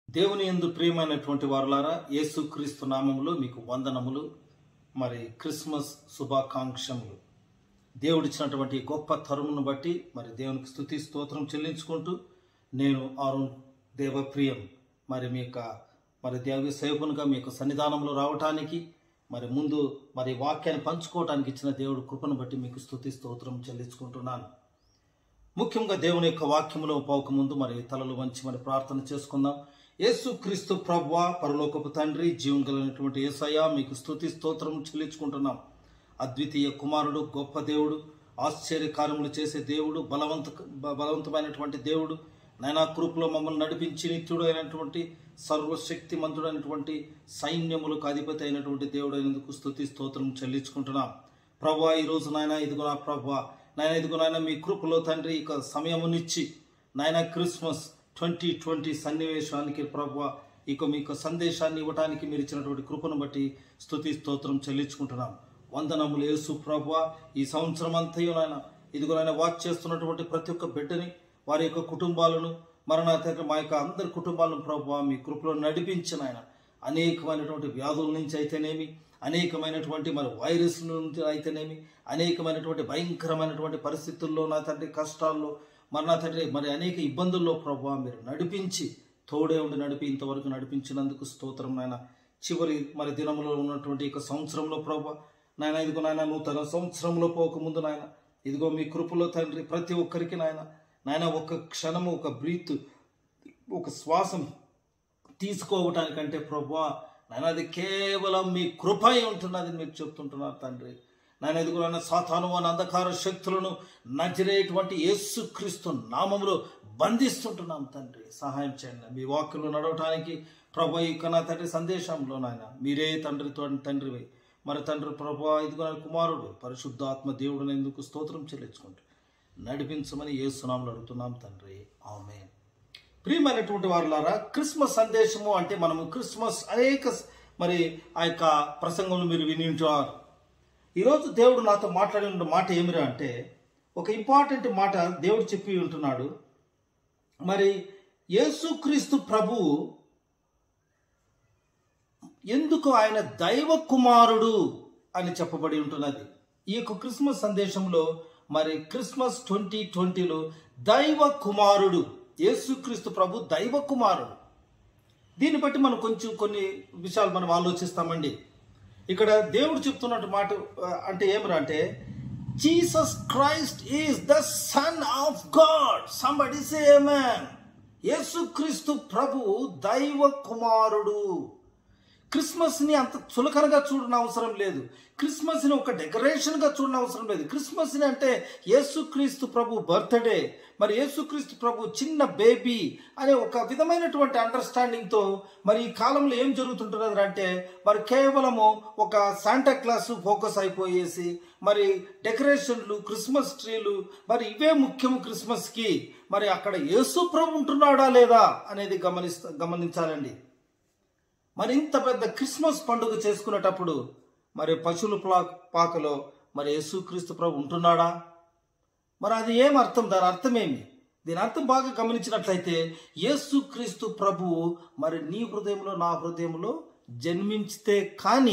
దేవుని యందు ప్రియమైనటువంటి వారులారా యేసుక్రీస్తు నామములో మీకు వందనములు మరి క్రిస్మస్ శుభాకాంక్షములు దేవుడిచ్చినటువంటి గొప్ప తరుమును బట్టి మరి దేవునికి స్థుతి స్తోత్రం చెల్లించుకుంటూ నేను అరుణ్ దేవప్రియం మరి మీ యొక్క మరి దేవ సేవకునిగా మీ యొక్క సన్నిధానంలో రావటానికి మరి ముందు మరి వాక్యాన్ని పంచుకోవటానికి ఇచ్చిన దేవుడు కృపను బట్టి మీకు స్థుతి స్తోత్రం చెల్లించుకుంటున్నాను ముఖ్యంగా దేవుని యొక్క వాక్యములో పోక ముందు మరి తలలు వంచి మరి ప్రార్థన చేసుకుందాం యేసు క్రీస్తు ప్రభువా పరలోకపు తండ్రి జీవం కలిగినటువంటి యేసయ్య మీకు స్తుతి స్తోత్రం చెల్లించుకుంటున్నాం అద్వితీయ కుమారుడు గొప్ప దేవుడు ఆశ్చర్య కార్యములు చేసే దేవుడు బలవంత బ- బలవంతమైనటువంటి దేవుడు నైనా కృపలో మమ్మల్ని నడిపించి నిత్యుడు అయినటువంటి సర్వశక్తి మంతుడైనటువంటి సైన్యములకు అధిపతి అయినటువంటి దేవుడు అయినందుకు స్తుతి స్తోత్రం చెల్లించుకుంటున్నాం ప్రభా ఈ రోజు నాయన ఇదిగో నా ప్రభా నాయన ఇదిగో నాయన మీ కృపలో తండ్రి ఇక సమయమునిచ్చి నాయన క్రిస్మస్ ట్వంటీ ట్వంటీ సన్నివేశానికి ప్రభా ఇక మీకు సందేశాన్ని ఇవ్వటానికి మీరు ఇచ్చినటువంటి కృపను బట్టి స్తుతి స్తోత్రం చెల్లించుకుంటున్నాం వందనములు యేసు ప్రభా ఈ సంవత్సరం అంతయు నాయన ఇదిగో నాయన వాచ్ చేస్తున్నటువంటి ప్రతి ఒక్క బిడ్డని వారి యొక్క కుటుంబాలను మరణ తండ్రి మా యొక్క అందరి కుటుంబాలను ప్రభు మీ కృపలో నడిపించిన ఆయన అనేకమైనటువంటి వ్యాధుల నుంచి అయితేనేమి అనేకమైనటువంటి మరి వైరస్ నుంచి అయితేనేమి అనేకమైనటువంటి భయంకరమైనటువంటి పరిస్థితుల్లో నా తండ్రి కష్టాల్లో మరి నా తండ్రి మరి అనేక ఇబ్బందుల్లో ప్రభు మీరు నడిపించి తోడే ఉండి నడిపి ఇంతవరకు నడిపించినందుకు స్తోత్రం నాయన చివరి మరి దినములో ఉన్నటువంటి ఒక సంవత్సరంలో ప్రభు నాయన ఇదిగో నాయన నూతన సంవత్సరంలో పోకముందు నాయన ఇదిగో మీ కృపలో తండ్రి ప్రతి ఒక్కరికి నాయన నాయన ఒక క్షణము ఒక బ్రీత్ ఒక శ్వాసం తీసుకోవటానికంటే ప్రభా నాయన అది కేవలం మీ కృప అయి ఉంటున్నది మీరు చెప్తుంటున్నారు తండ్రి నాయన ఎదుగున్న సాతాను అని అంధకార శక్తులను నజరేటువంటి యేసుక్రీస్తు నామములో బంధిస్తుంటున్నాం తండ్రి సహాయం చేయండి మీ వాక్యంలో నడవటానికి ప్రభు ఇక నా తండ్రి సందేశంలో నాయన మీరే తండ్రితో తండ్రివి మరి తండ్రి ప్రభు ఇదిగో నా కుమారుడు పరిశుద్ధాత్మ దేవుడు ఎందుకు స్తోత్రం చెల్లించుకుంటూ నడిపించమని ఏసునామలు అడుగుతున్నాం తండ్రి ఆమె ప్రియమైనటువంటి వారులారా క్రిస్మస్ సందేశము అంటే మనము క్రిస్మస్ అనేక స- మరి ఆ యొక్క ప్రసంగంలో మీరు విని ఉంటారు ఈరోజు దేవుడు నాతో మాట్లాడిన మాట ఏమిరా అంటే ఒక ఇంపార్టెంట్ మాట దేవుడు చెప్పి ఉంటున్నాడు మరి యేసుక్రీస్తు ప్రభువు ఎందుకు ఆయన దైవ కుమారుడు అని చెప్పబడి ఉంటున్నది ఈ యొక్క క్రిస్మస్ సందేశంలో మరి క్రిస్మస్ ట్వంటీ ట్వంటీలో దైవ కుమారుడు యేసుక్రీస్తు ప్రభు దైవ కుమారుడు దీన్ని బట్టి మనం కొంచెం కొన్ని విషయాలు మనం ఆలోచిస్తామండి ఇక్కడ దేవుడు చెప్తున్నట్టు మాట ఆ, అంటే ఏమరా అంటే Jesus Christ is the son of God somebody say amen Yesukristu ప్రభు దైవ కుమారుడు క్రిస్మస్ని అంత చులకనగా చూడని అవసరం లేదు క్రిస్మస్ని ఒక డెకరేషన్గా చూడని అవసరం లేదు క్రిస్మస్ని అంటే యేసుక్రీస్తు ప్రభు బర్త్డే మరి యేసుక్రీస్తు ప్రభు చిన్న బేబీ అనే ఒక విధమైనటువంటి అండర్స్టాండింగ్తో మరి ఈ కాలంలో ఏం జరుగుతుంటున్నది అంటే మరి కేవలము ఒక శాంటా క్లాస్ ఫోకస్ అయిపోయేసి మరి డెకరేషన్లు క్రిస్మస్ ట్రీలు మరి ఇవే ముఖ్యం క్రిస్మస్కి మరి అక్కడ యేసు ప్రభు ఉంటున్నాడా లేదా అనేది గమనిస్త గమనించాలండి మరి ఇంత పెద్ద క్రిస్మస్ పండుగ చేసుకునేటప్పుడు మరి పశువుల ప్లా- పాకలో మరి యేసుక్రీస్తు ప్రభు ఉంటున్నాడా మరి అది ఏం అర్థం దాని అర్థం ఏమి దీని అర్థం బాగా గమనించినట్లయితే యేసుక్రీస్తు ప్రభువు మరి నీ హృదయంలో నా హృదయంలో జన్మించితే కానీ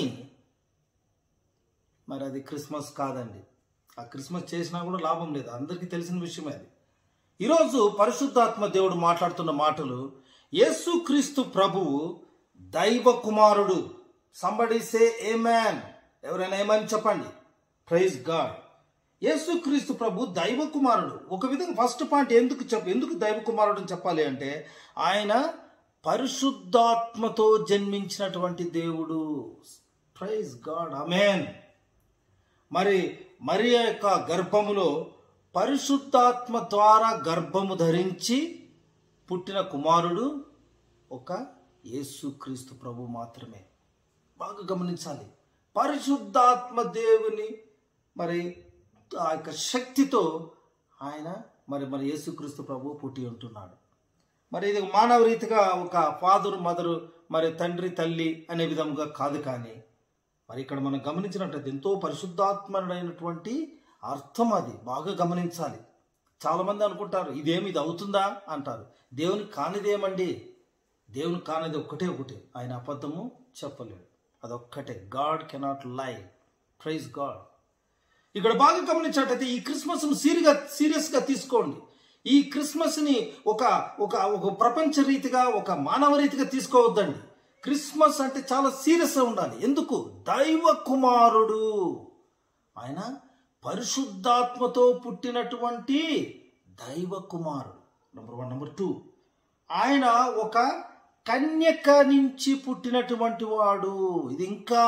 మరి అది క్రిస్మస్ కాదండి ఆ క్రిస్మస్ చేసినా కూడా లాభం లేదు అందరికీ తెలిసిన విషయమే అది ఈరోజు పరిశుద్ధాత్మ దేవుడు మాట్లాడుతున్న మాటలు యేసుక్రీస్తు ప్రభువు దైవ కుమారుడు సంబడి సే ఏ మ్యాన్ ఎవరైనా ఏమని చెప్పండి ప్రైజ్ గాడ్ యేసుక్రీస్తు ప్రభు దైవ కుమారుడు ఒక విధంగా ఫస్ట్ పాయింట్ ఎందుకు చెప్ప ఎందుకు దైవ కుమారుడు అని చెప్పాలి అంటే ఆయన పరిశుద్ధాత్మతో జన్మించినటువంటి దేవుడు ప్రైజ్ గాడ్ అమెన్ మరి మరి యొక్క గర్భములో పరిశుద్ధాత్మ ద్వారా గర్భము ధరించి పుట్టిన కుమారుడు ఒక యేసుక్రీస్తు ప్రభు మాత్రమే బాగా గమనించాలి పరిశుద్ధాత్మ దేవుని మరి ఆ యొక్క శక్తితో ఆయన మరి మరి యేసుక్రీస్తు ప్రభు పుట్టి ఉంటున్నాడు మరి ఇది మానవ రీతిగా ఒక ఫాదరు మదరు మరి తండ్రి తల్లి అనే విధముగా కాదు కానీ మరి ఇక్కడ మనం గమనించినట్లయితే ఎంతో పరిశుద్ధాత్మడైనటువంటి అర్థం అది బాగా గమనించాలి చాలామంది అనుకుంటారు ఇదేమి ఇది అవుతుందా అంటారు దేవునికి కానిదేమండి దేవుని కానిది ఒక్కటే ఒకటి ఆయన అబద్ధము చెప్పలేడు అదొక్కటే God cannot lie praise God ఇక్కడ బాగా గమనించినట్టయితే ఈ క్రిస్మస్ను సీరియస్గా సీరియస్గా తీసుకోండి ఈ క్రిస్మస్ని ఒక ఒక ఒక ప్రపంచ రీతిగా ఒక మానవ రీతిగా తీసుకోవద్దండి క్రిస్మస్ అంటే చాలా సీరియస్గా ఉండాలి ఎందుకు దైవ కుమారుడు ఆయన పరిశుద్ధాత్మతో పుట్టినటువంటి దైవ కుమారుడు నెంబర్ వన్ నెంబర్ టూ ఆయన ఒక కన్యక నుంచి పుట్టినటువంటి వాడు ఇది ఇంకా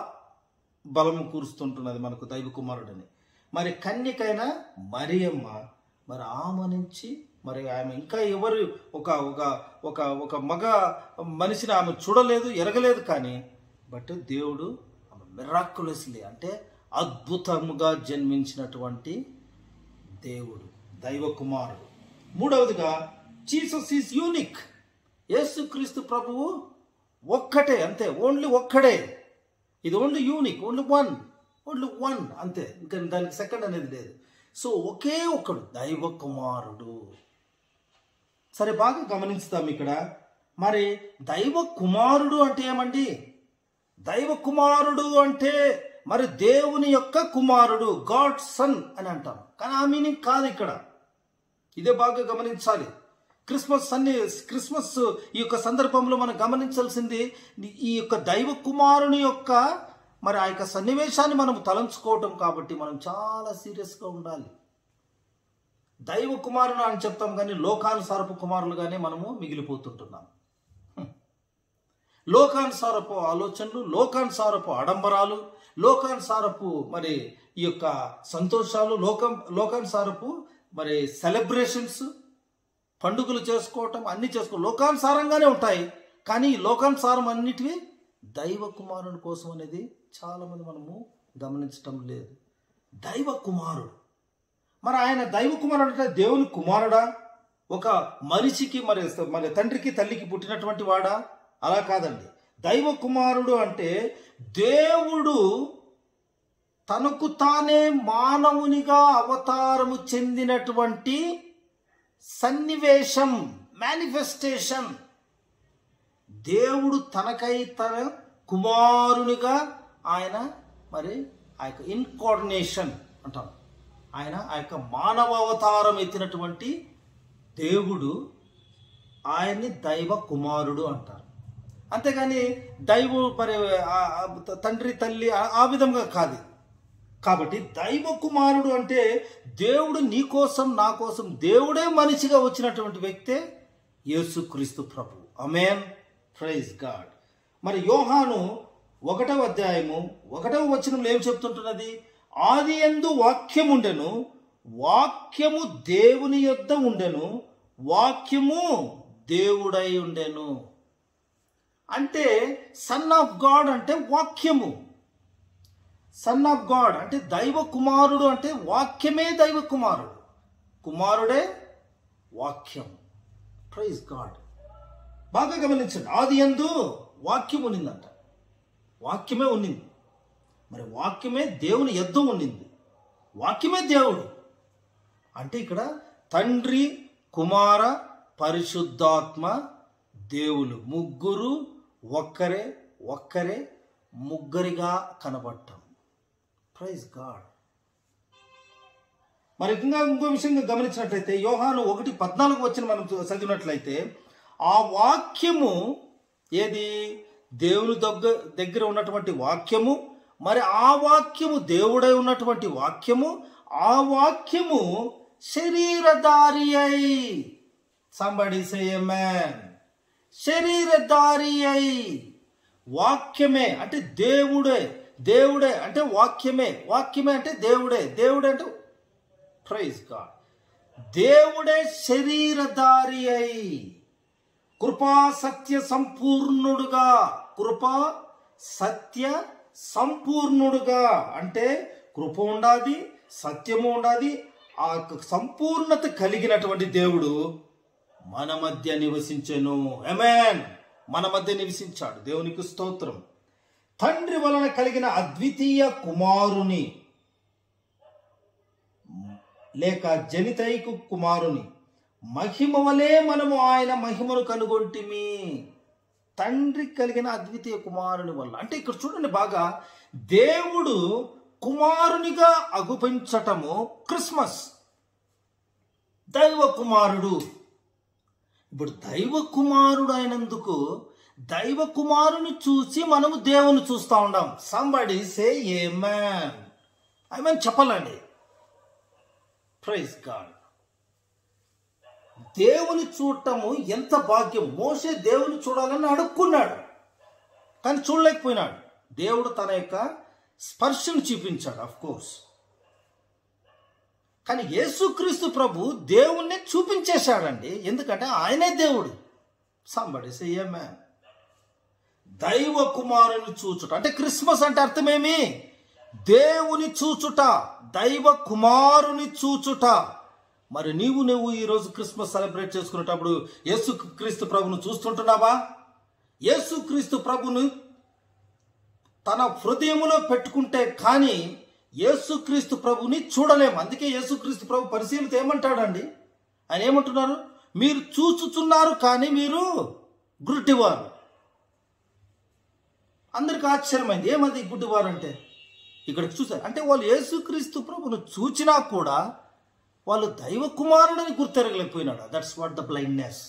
బలము కూరుస్తుంటున్నది మనకు దైవ కుమారుడని మరి కన్యకైన మరియమ్మ మరి ఆమె నుంచి మరి ఆమె ఇంకా ఎవరు ఒక ఒక ఒక ఒక మగ మనిషిని ఆమె చూడలేదు ఎరగలేదు కానీ బట్ దేవుడు ఆమె మిరాకులస్లీ అంటే అద్భుతముగా జన్మించినటువంటి దేవుడు దైవ కుమారుడు మూడవదిగా జీసస్ ఈజ్ యూనిక్ యేసుక్రీస్తు ప్రభువు ఒక్కటే అంతే ఓన్లీ ఒక్కడే ఇది only unique only one only one అంతే ఇంకా దానికి సెకండ్ అనేది లేదు సో ఒకే ఒక్కడు దైవ కుమారుడు సరే బాగా గమనిస్తాం ఇక్కడ మరి దైవ కుమారుడు అంటే ఏమండి దైవ కుమారుడు అంటే మరి దేవుని యొక్క కుమారుడు గాడ్ సన్ అని అంటాం కానీ ఆ మీనింగ్ కాదు ఇక్కడ ఇదే బాగా గమనించాలి క్రిస్మస్ అన్ని క్రిస్మస్ ఈ యొక్క సందర్భంలో మనం గమనించాల్సింది ఈ యొక్క దైవ కుమారుని యొక్క మరి ఆ యొక్క సన్నివేశాన్ని మనం తలంచుకోవటం కాబట్టి మనం చాలా సీరియస్గా ఉండాలి దైవ కుమారుడు అని చెప్తాం కానీ లోకానుసారపు కుమారులుగానే మనము మిగిలిపోతుంటున్నాం హ్మ్. లోకానుసారపు ఆలోచనలు లోకానుసారపు ఆడంబరాలు లోకానుసారపు మరి ఈ యొక్క సంతోషాలు లోకం లోకానుసారపు మరి సెలబ్రేషన్స్ పండుగలు చేసుకోవటం అన్ని చేసుకో లోకానుసారంగానే ఉంటాయి కానీ ఈ లోకానుసారం అన్నిటివి దైవ కుమారుని కోసం అనేది చాలామంది మనము గమనించటం లేదు దైవ కుమారుడు మరి ఆయన దైవ కుమారుడు అంటే దేవుని కుమారుడా ఒక మనిషికి మరి మరి తండ్రికి తల్లికి పుట్టినటువంటి వాడా అలా కాదండి దైవ కుమారుడు అంటే దేవుడు తనకు తానే మానవునిగా అవతారము చెందినటువంటి సన్నివేశం మేనిఫెస్టేషన్ దేవుడు తనకై తన కుమారునిగా ఆయన మరి ఆ యొక్క ఇన్కోర్డినేషన్ అంటాం ఆయన ఆ యొక్క మానవ అవతారం ఎత్తినటువంటి దేవుడు ఆయన్ని దైవ కుమారుడు అంటారు అంతేగాని దైవ మరి ఆ- ఆ తండ్రి తల్లి ఆ- ఆ విధంగా కాదు కాబట్టి దైవ కుమారుడు అంటే దేవుడు నీ కోసం నా కోసం దేవుడే మనిషిగా వచ్చినటువంటి వ్యక్తే యేసుక్రీస్తు ప్రభు అమేన్ ప్రైజ్ గాడ్ మరి యోహాను ఒకటవ అధ్యాయము ఒకటవ వచనంలో ఏం చెప్తుంటున్నది ఆది ఎందు వాక్యం ఉండెను వాక్యము దేవుని యొద్ద ఉండెను వాక్యము దేవుడై ఉండెను అంటే సన్ ఆఫ్ గాడ్ అంటే వాక్యము సన్ ఆఫ్ గాడ్ అంటే దైవ కుమారుడు అంటే వాక్యమే దైవ కుమారుడు కుమారుడే వాక్యం ప్రైజ్ గాడ్ బాగా గమనించండి ఆది ఎందు వాక్యం ఉన్నిందంట వాక్యమే ఉన్నింది మరి వాక్యమే దేవుని యుద్ధం ఉండింది వాక్యమే దేవుడు అంటే ఇక్కడ తండ్రి కుమార పరిశుద్ధాత్మ దేవులు ముగ్గురు ఒక్కరే ఒక్కరే ముగ్గురిగా కనబడటం ప్రైజ్ గాడ్ మరి ఇంకా ఇంకో విషయంగా గమనించినట్లయితే యోహాను ఒకటి పద్నాలుగు వచ్చిన మనం చదివినట్లయితే ఆ వాక్యము ఏది దేవుని దగ్గర దగ్గర ఉన్నటువంటి వాక్యము మరి ఆ వాక్యము దేవుడై ఉన్నటువంటి వాక్యము ఆ వాక్యము శరీరధారి అయి సంబడి మ్యాన్ శరీరధారి అయి వాక్యమే అంటే దేవుడే దేవుడే అంటే వాక్యమే వాక్యమే అంటే దేవుడే దేవుడే అంటే ప్రైజ్ గాడ్ దేవుడే శరీరధారి అయి కృపా సత్య సంపూర్ణుడుగా కృపా సత్య సంపూర్ణుడుగా అంటే కృప ఉండాది సత్యము ఉండాది ఆ యొక్క సంపూర్ణత కలిగినటువంటి దేవుడు మన మధ్య నివసించెను ఎమెన్ మన మధ్య నివసించాడు దేవునికి స్తోత్రం తండ్రి వలన కలిగిన అద్వితీయ కుమారుని లేక జనితైకు కుమారుని మహిమ వలె మనము ఆయన మహిమను కనుగొంటిమి తండ్రి కలిగిన అద్వితీయ కుమారుని వల్ల అంటే ఇక్కడ చూడండి బాగా దేవుడు కుమారునిగా అగుపించటము క్రిస్మస్ దైవ కుమారుడు ఇప్పుడు దైవ కుమారుడు అయినందుకు దైవ కుమారుని చూసి మనము దేవుని చూస్తూ ఉన్నాం somebody say amen I mean చెప్పాలండి ప్రైజ్ గాడ్ దేవుని చూడటము ఎంత భాగ్యం మోసే దేవుని చూడాలని అడుక్కున్నాడు కానీ చూడలేకపోయినాడు దేవుడు తన యొక్క స్పర్శను చూపించాడు అఫ్ కోర్స్ కానీ యేసుక్రీస్తు ప్రభు దేవుణ్ణి చూపించేశాడండి ఎందుకంటే ఆయనే దేవుడు సంబడి మ్యాన్ దైవ కుమారుని చూచుట అంటే క్రిస్మస్ అంటే అర్థమేమి దేవుని చూచుట దైవ కుమారుని చూచుట మరి నీవు నువ్వు ఈరోజు క్రిస్మస్ సెలబ్రేట్ చేసుకునేటప్పుడు యేసు క్రీస్తు ప్రభును చూస్తుంటున్నావా యేసు క్రీస్తు ప్రభును తన హృదయములో పెట్టుకుంటే కానీ యేసుక్రీస్తు ప్రభుని చూడలేము అందుకే యేసుక్రీస్తు ప్రభు పరిశీలిత ఏమంటాడండి ఆయన ఏమంటున్నారు మీరు చూచుచున్నారు కానీ మీరు గుడ్డివారు అందరికి ఆశ్చర్యమైంది ఏమంది గుడ్డివారు అంటే ఇక్కడ చూసారు అంటే వాళ్ళు యేసుక్రీస్తు ప్రభును చూచినా కూడా వాళ్ళు దైవ కుమారుడని గుర్తెరగలేకపోయినాడు దట్స్ వాట్ ద బ్లైండ్నెస్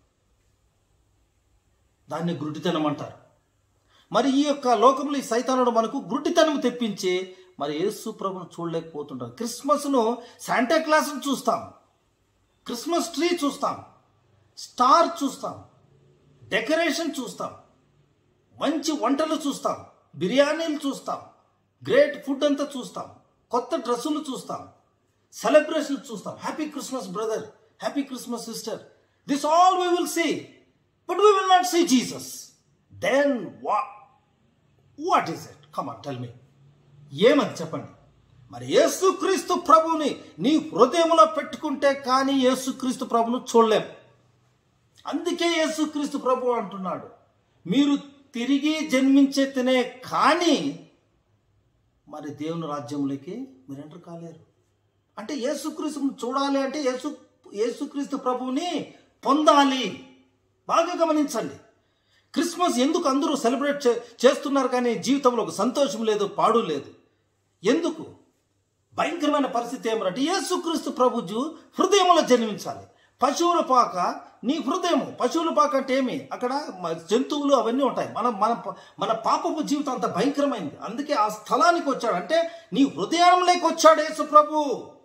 దాన్ని గుడ్డితనం అంటారు మరి ఈ యొక్క లోకంలో ఈ సైతానుడు మనకు గుడ్డితనం తెప్పించి మరి యేసు ప్రభును చూడలేకపోతుంటారు క్రిస్మస్ను శాంటా క్లాస్ను చూస్తాం క్రిస్మస్ ట్రీ చూస్తాం స్టార్ చూస్తాం డెకరేషన్ చూస్తాం మంచి వంటలు చూస్తాం బిర్యానీలు చూస్తాం గ్రేట్ ఫుడ్ అంతా చూస్తాం కొత్త డ్రెస్సులు చూస్తాం సెలబ్రేషన్ చూస్తాం happy Christmas brother happy Christmas sister this all we will see but we will not see Jesus then వా what is it come on tell me ఏమని చెప్పండి మరి యేసుక్రీస్తు ప్రభుని నీ హృదయంలో పెట్టుకుంటే కానీ యేసుక్రీస్తు ప్రభును చూడలేం అందుకే యేసుక్రీస్తు ప్రభు అంటున్నాడు మీరు తిరిగి జన్మించే తినే కానీ మరి దేవుని రాజ్యంలోకి మీరు ఎంటర్ కాలేరు అంటే యేసుక్రీస్తుని చూడాలి అంటే యేసు యేసుక్రీస్తు ప్రభువుని పొందాలి బాగా గమనించండి క్రిస్మస్ ఎందుకు అందరూ సెలబ్రేట్ చే చేస్తున్నారు కానీ జీవితంలో ఒక సంతోషం లేదు పాడు లేదు ఎందుకు భయంకరమైన పరిస్థితి ఏమంటే యేసుక్రీస్తు ప్రభుజు హృదయంలో జన్మించాలి పశువుల పాక నీ హృదయము పశువుల పాక అంటే ఏమి అక్కడ మ- జంతువులు అవన్నీ ఉంటాయి మన మన ప- మన పాపపు జీవితం అంత భయంకరమైంది అందుకే ఆ స్థలానికి వచ్చాడు అంటే నీ హృదయంలోకి వచ్చాడు యేసు ప్రభు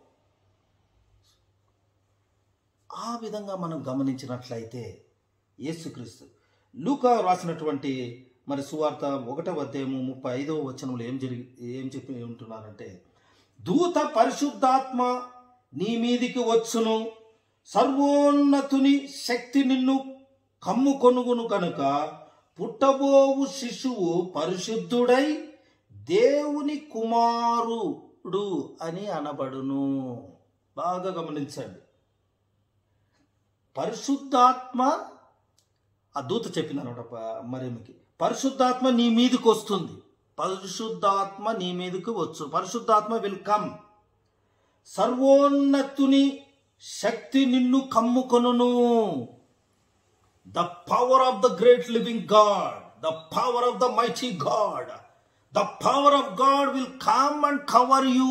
ఆ విధంగా మనం గమనించినట్లయితే యేసుక్రీస్తు లూకా రాసినటువంటి మరి సువార్త ఒకటవ అధ్యాయము ముప్పై ఐదవ వచనంలో ఏం జరిగి ఏం చెప్పి ఉంటున్నారంటే దూత పరిశుద్ధాత్మ నీ మీదికి వచ్చును సర్వోన్నతుని శక్తి నిన్ను కమ్ముకొనుగును కనుక పుట్టబోవు శిశువు పరిశుద్ధుడై దేవుని కుమారుడు అని అనబడును బాగా గమనించండి పరిశుద్ధాత్మ ఆ దూత చెప్పింది అనమాట మరేమికి పరిశుద్ధాత్మ నీ మీదకి వస్తుంది పరిశుద్ధాత్మ నీ మీదకి వచ్చు పరిశుద్ధాత్మ విల్ కమ్ సర్వోన్నతుని శక్తి నిన్ను కమ్ముకొనును the power of the great living God the power of the mighty God the power of God will come and cover you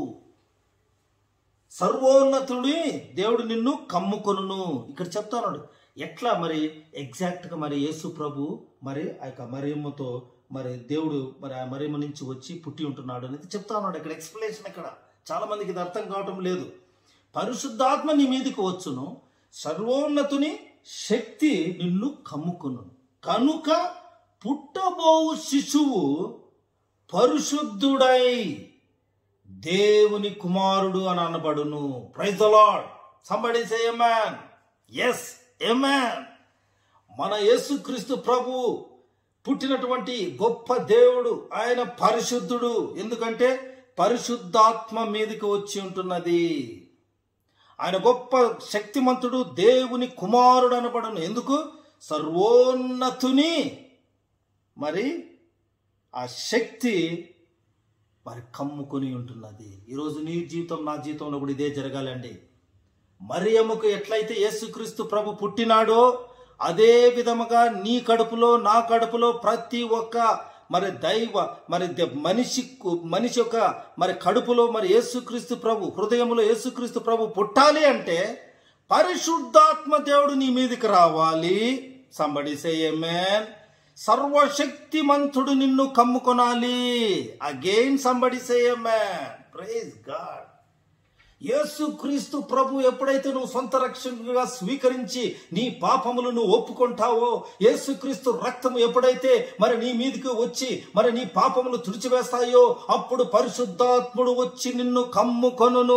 సర్వోన్నతుడి దేవుడు నిన్ను కమ్ముకొనును ఇక్కడ చెప్తాను ఎట్లా మరి ఎగ్జాక్ట్గా మరి యేసు ప్రభు మరి ఆ యొక్క మరియమ్మతో మరి దేవుడు మరి ఆ మరియమ్మ నుంచి వచ్చి పుట్టి ఉంటున్నాడు అనేది చెప్తా ఉన్నాడు ఇక్కడ ఎక్స్ప్లెనేషన్ ఇక్కడ చాలా మందికి ఇది అర్థం కావటం లేదు పరిశుద్ధాత్మ నీ మీదకి వచ్చును సర్వోన్నతుని శక్తి నిన్ను కమ్ముకును కనుక పుట్టబోవు శిశువు పరిశుద్ధుడై దేవుని కుమారుడు అని అనబడును praise the Lord somebody say amen yes amen మన యేసుక్రీస్తు ప్రభు పుట్టినటువంటి గొప్ప దేవుడు ఆయన పరిశుద్ధుడు ఎందుకంటే పరిశుద్ధాత్మ మీదకి వచ్చి ఉంటున్నది ఆయన గొప్ప శక్తిమంతుడు దేవుని కుమారుడు అనబడును ఎందుకు సర్వోన్నతుని మరి ఆ శక్తి మరి కమ్ముకొని ఉంటున్నది ఈరోజు నీ జీవితం నా జీవితంలో కూడా ఇదే జరగాలండి మరియమ్మకు ఎట్లయితే యేసుక్రీస్తు ప్రభు పుట్టినాడో అదే విధముగా నీ కడుపులో నా కడుపులో ప్రతి ఒక్క మరి దైవ మరి ద- మనిషి కు- మనిషి యొక్క మరి కడుపులో మరి యేసుక్రీస్తు ప్రభు హృదయంలో యేసుక్రీస్తు ప్రభు పుట్టాలి అంటే పరిశుద్ధాత్మ దేవుడు నీ మీదకి రావాలి సంబడి సేయమేన్ సర్వశక్తిమంతుడు నిన్ను కమ్ముకొనాలి again somebody say amen praise God Yesukristu ప్రభు ఎప్పుడైతే నువ్వు సొంత రక్షణగా స్వీకరించి నీ పాపములు నువ్వు ఒప్పుకుంటావో యేసుక్రీస్తు రక్తము ఎప్పుడైతే మరి నీ మీదకి వచ్చి మరి నీ పాపములు తుడిచివేస్తాయో అప్పుడు పరిశుద్ధాత్ముడు వచ్చి నిన్ను కమ్ముకొనును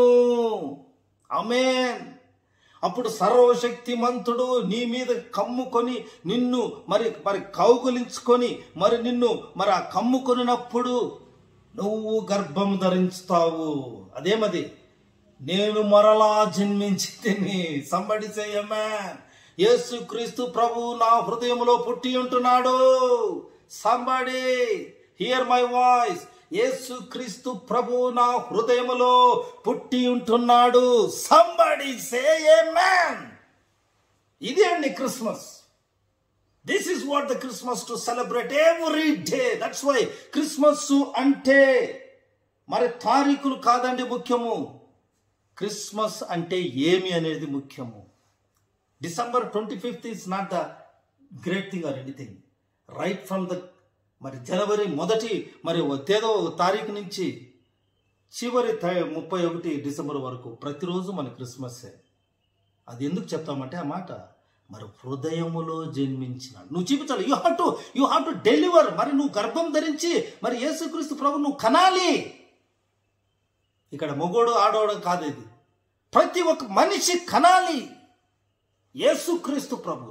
ఆమేన్ అప్పుడు సర్వశక్తిమంతుడు నీ మీద కమ్ముకొని నిన్ను మరి మరి కౌగులించుకొని మరి నిన్ను మరి ఆ కమ్ముకొనినప్పుడు నువ్వు గర్భం ధరించుతావు అదేమది నేను మరలా జన్మించి తిని సంబడి చేయమ్మా యేసుక్రీస్తు ప్రభు నా హృదయంలో పుట్టి ఉంటున్నాడు సంబడి హియర్ మై వాయిస్ యేసుక్రీస్తు ప్రభు నా హృదయములో పుట్టి ఉంటున్నాడు సంబడి సే మ్యాన్ ఇది అండి Christmas this is what the Christmas to celebrate every day that's why Christmas అంటే మరి తారీఖులు కాదండి ముఖ్యము క్రిస్మస్ అంటే ఏమి అనేది ముఖ్యము December twenty fifth is not the great thing or anything right from the మరి జనవరి మొదటి మరి తేదో తారీఖు నుంచి చివరి త- ముప్పై ఒకటి డిసెంబర్ వరకు ప్రతిరోజు మన క్రిస్మస్సే అది ఎందుకు చెప్తామంటే ఆ మాట మరి హృదయములో జన్మించిన నువ్వు చూపించాలి you have to you have to deliver మరి నువ్వు గర్భం ధరించి మరి యేసుక్రీస్తు ప్రభు నువ్వు కనాలి ఇక్కడ మొగోడు ఆడోడు కాదు ఇది ప్రతి ఒక్క మనిషి కనాలి యేసుక్రీస్తు ప్రభు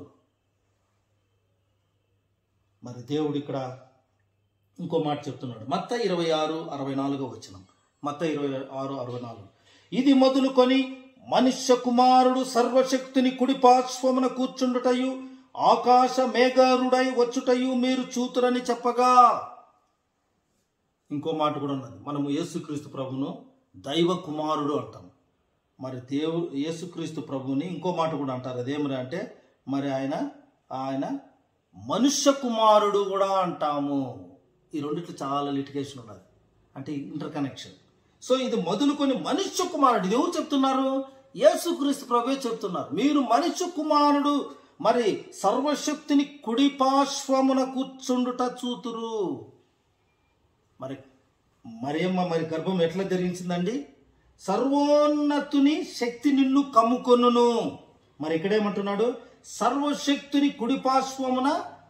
మరి దేవుడు ఇక్కడ ఇంకో మాట చెప్తున్నాడు మత్త ఇరవై ఆరు అరవై నాలుగో వచ్చిన మత్త ఇరవై ఆరు అరవై నాలుగు ఇది మొదలుకొని మనుష్య కుమారుడు సర్వశక్తిని కుడి పార్శ్వమున కూర్చుండుటయు ఆకాశ మేఘరుడై వచ్చుటయు మీరు చూతురని చెప్పగా ఇంకో మాట కూడా ఉన్నది మనము యేసుక్రీస్తు ప్రభును దైవ కుమారుడు అంటాం మరి దేవు యేసుక్రీస్తు ప్రభుని ఇంకో మాట కూడా అంటారు అదేమని అంటే మరి ఆయన ఆయన మనుష్య కుమారుడు కూడా అంటాము ఈ రెండిట్లో చాలా లిటిగేషన్ ఉన్నది అంటే ఇంటర్ కనెక్షన్ సో ఇది మొదలుకొని మనుష్య కుమారుడు ఇది ఎవరు చెప్తున్నారు యేసుక్రీస్తు ప్రభువే చెప్తున్నారు మీరు మనుష్య కుమారుడు మరి సర్వశక్తిని కుడి పార్శ్వమున కూర్చుండుట చూతురు మరి మరియమ్మ మరి గర్భం ఎట్లా ధరించిందండి సర్వోన్నతుని శక్తి నిన్ను కమ్ముకొనును మరి ఇక్కడేమంటున్నాడు సర్వశక్తిని కుడి పార్శ్వమున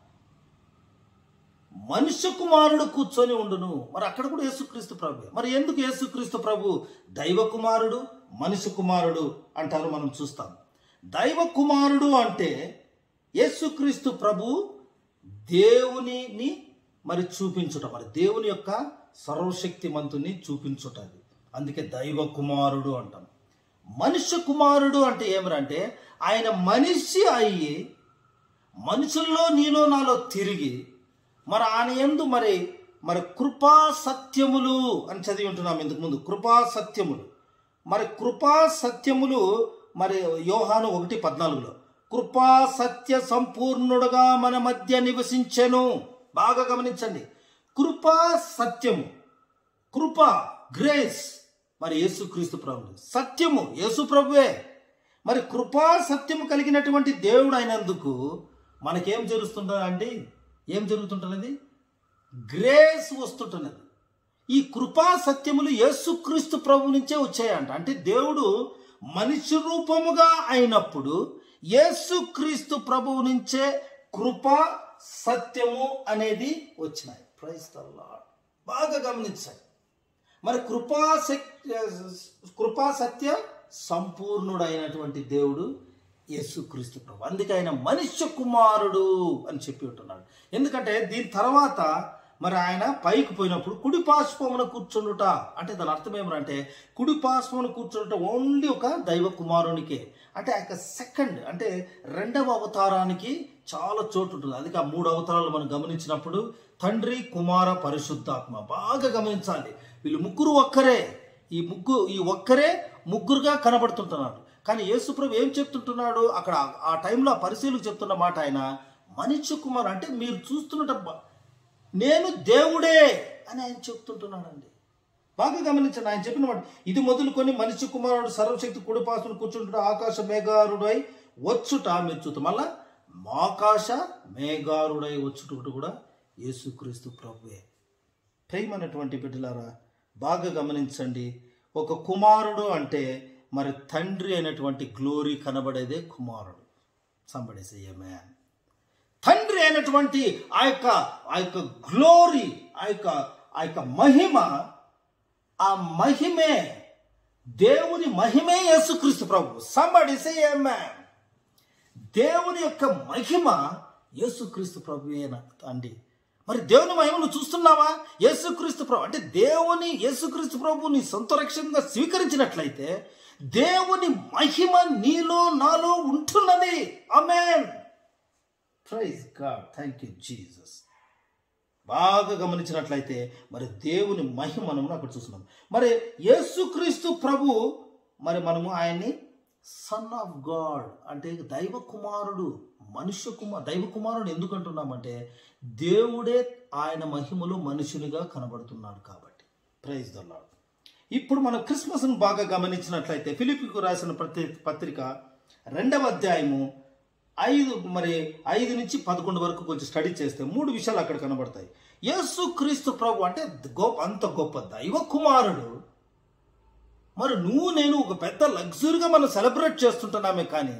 మనుష్య కుమారుడు కూర్చొని ఉండును మరి అక్కడ కూడా యేసుక్రీస్తు ప్రభు మరి ఎందుకు యేసుక్రీస్తు ప్రభు దైవ కుమారుడు మనుష్య కుమారుడు అంటారు మనం చూస్తాం దైవ కుమారుడు అంటే యేసుక్రీస్తు ప్రభు దేవునిని మరి చూపించుట మరి దేవుని యొక్క సర్వశక్తిమంతుని చూపించుట అది అందుకే దైవ కుమారుడు అంటాం మనుష్య కుమారుడు అంటే ఏమరంటే ఆయన మనిషి అయ్యి మనుషుల్లో నీలో నాలో తిరిగి మరి ఆయన ఎందు మరి మరి కృపా సత్యములు అని చదివి ఉంటున్నాం ఇంతకు ముందు కృపా సత్యములు మరి కృపా సత్యములు మరి యోహాను ఒకటి పద్నాలుగులో కృపా సత్య సంపూర్ణుడుగా మన మధ్య నివసించెను బాగా గమనించండి కృపా సత్యము కృప గ్రేస్ మరి యేసుక్రీస్తు ప్రభు సత్యము యేసు ప్రభువే మరి కృపా సత్యము కలిగినటువంటి దేవుడు అయినందుకు మనకేం జరుగుతుంటుందండి ఏం జరుగుతుంటున్నది గ్రేస్ వస్తుంటున్నది ఈ కృపా సత్యములు యేసుక్రీస్తు ప్రభు నుంచే వచ్చాయంట అంటే దేవుడు మనిషి రూపముగా అయినప్పుడు యేసుక్రీస్తు ప్రభువు నుంచే కృప సత్యము అనేది వచ్చినాయి ప్రైజ్ ద లార్డ్ బాగా గమనించాలి మరి కృపా సత్య కృపా సత్య సంపూర్ణుడైనటువంటి దేవుడు యేసుక్రీస్తు ప్రభు అందుకే ఆయన మనుష్య కుమారుడు అని చెప్పి ఉంటున్నాడు ఎందుకంటే దీని తర్వాత మరి ఆయన పైకి పోయినప్పుడు కుడి పార్శ్వమున కూర్చుండుట అంటే దాని అర్థం ఏమంటే కుడి పార్శ్వమున కూర్చుండుట ఓన్లీ ఒక దైవ కుమారునికే అంటే ఆ యొక్క సెకండ్ అంటే రెండవ అవతారానికి చాలా చోటు ఉంటుంది అందుకే ఆ మూడు అవతారాలు మనం గమనించినప్పుడు తండ్రి కుమార పరిశుద్ధాత్మ బాగా గమనించాలి వీళ్ళు ముగ్గురు ఒక్కరే ఈ ముగ్గు ఈ ఒక్కరే ముగ్గురుగా కనబడుతుంటున్నారు కానీ యేసుప్రభు ఏం చెప్తుంటున్నాడు అక్కడ ఆ టైంలో ఆ పరిశీలకు చెప్తున్న మాట ఆయన మనిషి కుమార్ అంటే మీరు చూస్తున్నట బ- నేను దేవుడే అని ఆయన చెప్తుంటున్నాడండి బాగా గమనించండి ఆయన చెప్పిన మాట ఇది మొదలుకొని మనిషి కుమారుడు సర్వశక్తి కుడిపాసును కూర్చుంటున్న ఆకాశ మేఘారుడై వచ్చుట మీరు చూద్దాం మళ్ళా ఆకాశ మేఘారుడై వచ్చుట కూడా యేసుక్రీస్తు ప్రభువే ప్రేమనటువంటి బిడ్డలారా బాగా గమనించండి ఒక కుమారుడు అంటే మరి తండ్రి అయినటువంటి గ్లోరీ కనబడేదే కుమారుడు సంబడేసే మ్యాన్ తండ్రి అయినటువంటి ఆ యొక్క ఆ యొక్క గ్లోరీ ఆ యొక్క ఆ యొక్క మహిమ ఆ మహిమే దేవుని మహిమే యేసుక్రీస్తు ప్రభు సంబడిసే మ్యాన్ దేవుని యొక్క మహిమ యేసుక్రీస్తు ప్రభువేనా అండి మరి దేవుని మహిమను చూస్తున్నావా యేసుక్రీస్తు ప్రభు అంటే దేవుని యేసుక్రీస్తు ప్రభు నీ సొంత రక్షణగా స్వీకరించినట్లయితే దేవుని మహిమ నీలో నాలో ఉంటున్నది amen praise God thank you Jesus బాగా గమనించినట్లయితే మరి దేవుని మహిమను అక్కడ చూస్తున్నాం మరి యేసుక్రీస్తు ప్రభు మరి మనము ఆయన్ని సన్ ఆఫ్ గాడ్ అంటే దైవ కుమారుడు మనుష్య కుమార్ దైవ కుమారుడు ఎందుకు అంటున్నామంటే దేవుడే ఆయన మహిమలో మనుషునిగా కనబడుతున్నాడు కాబట్టి ప్రైజ్ ద లార్డ్ ఇప్పుడు మనం క్రిస్మస్ను బాగా గమనించినట్లయితే ఫిలిపికు రాసిన ప్రతి పత్రిక రెండవ అధ్యాయము ఐదు మరి ఐదు నుంచి పదకొండు వరకు కొంచెం స్టడీ చేస్తే మూడు విషయాలు అక్కడ కనబడతాయి యేసు క్రీస్తు ప్రభు అంటే గొప్ప అంత గొప్ప దైవ కుమారుడు మరి నువ్వు నేను ఒక పెద్ద లగ్జరీగా మనం సెలబ్రేట్ చేస్తుంటున్నామే కానీ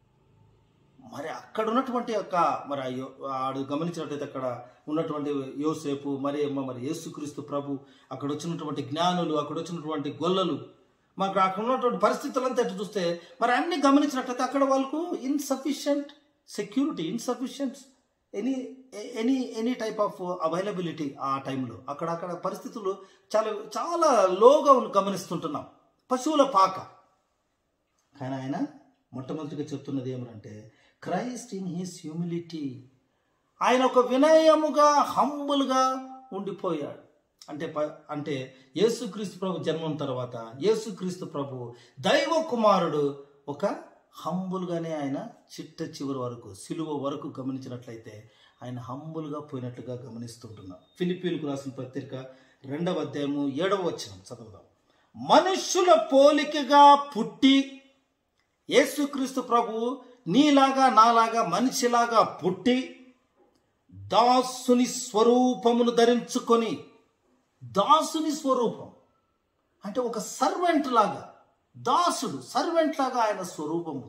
మరి అక్కడ ఉన్నటువంటి యొక్క మరి ఆ యో- ఆడు గమనించినట్లయితే అక్కడ ఉన్నటువంటి యోసేపు మరి ఏమో మరి యేసుక్రీస్తు ప్రభు అక్కడ వచ్చినటువంటి జ్ఞానులు అక్కడ వచ్చినటువంటి గొల్లలు మాకు అక్కడ ఉన్నటువంటి పరిస్థితులంతా ఎట్టు చూస్తే మరి అన్ని గమనించినట్లయితే అక్కడ వాళ్ళకు insufficient security insufficient any any any type of availability ఆ టైంలో అక్కడ అక్కడ పరిస్థితులు చాలా చాలా లోగా ఉన్న- గమనిస్తుంటున్నాం పశువుల పాక కానీ ఆయన మొట్టమొదటిగా చెప్తున్నది ఏమనంటే క్రైస్ట్ ఇన్ హిస్ హ్యూమిలిటీ ఆయన ఒక వినయముగా హంబుల్గా ఉండిపోయాడు అంటే ప- అంటే యేసుక్రీస్తు ప్రభు జన్మం తర్వాత యేసుక్రీస్తు ప్రభు దైవ కుమారుడు ఒక హంబుల్గానే ఆయన చిట్ట చివరి వరకు సిలువ వరకు గమనించినట్లయితే ఆయన హంబుల్గా పోయినట్లుగా గమనిస్తుంటున్నాం ఫిలిపీన్కు రాసిన పత్రిక రెండవ అధ్యాయము ఏడవ వచనం చదువుదాం మనుష్యుల పోలికగా పుట్టి యేసుక్రీస్తు ప్రభు నీలాగా నాలాగా మనిషిలాగా పుట్టి దాసుని స్వరూపమును ధరించుకొని దాసుని స్వరూపం అంటే ఒక సర్వెంట్ లాగా దాసుడు సర్వెంట్ లాగా ఆయన స్వరూపము